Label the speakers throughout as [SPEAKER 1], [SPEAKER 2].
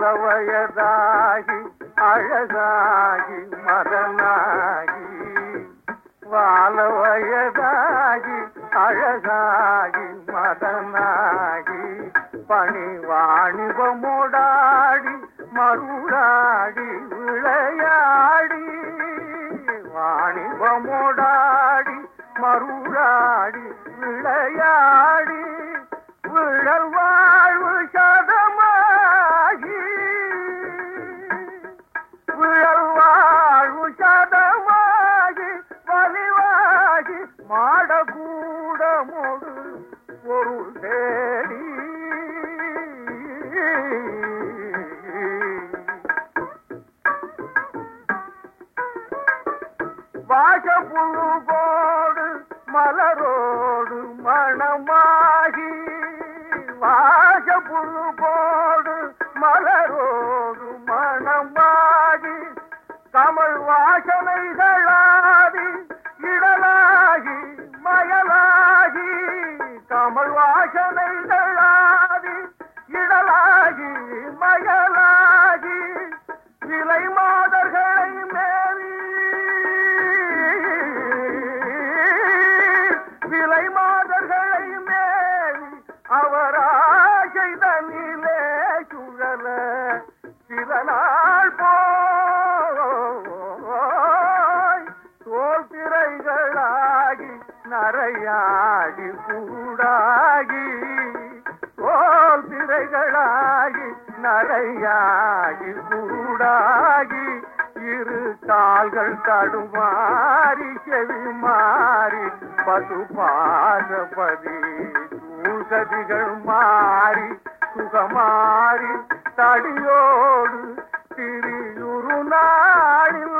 [SPEAKER 1] வயதாகி அழகாகி மதனாகி வால வயதாகி அழகாகி மதனாகி பணி வாணிபமுடாடி மருளாடி விளையாடி வாணிபமுடாடி மருளாடி விளையாடி விழல் வாழ்வு சதமாகி விழல் வாழ்வு சதமாகி வலிவாகி மாடகூடமோடு பொருள் தேடி வாசப்புழு போடு மலரோடு மணமாகி வாசப்புழு போடு மலரோடு மணமாகி கமல் வாசனைகளாதி இடலாகி மயலாகி கமல் வாசனைகளாதி இடலாகி மயலாகி விலை மாதர்களை மேவி விலை மாதர்களை மேவி அவராசை தனிலே சுழல சில நாள் போய் தோல் திரைகளாகி நரையாடி கூடாகி தோல் திரைகளாகி நரையாகி கூடாகி இரு கால்கள் தடுமாறி செவி மாறி பசு பாசபதி சூசதிகள் மாறி சுகமாறி தடியோடு திரியுரு நாளில்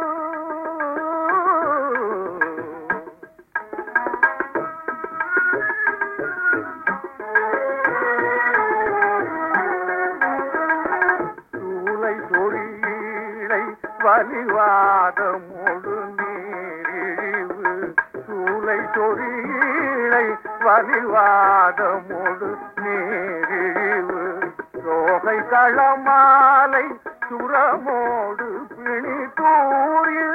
[SPEAKER 1] சூளை சொறீழை வலிவாதமோடு நீரிழிவு சூளை சொறீழை வலிவாதமோடு நீரிழிவு சோகை களமாலை சுரமோடு பிணி தூரில்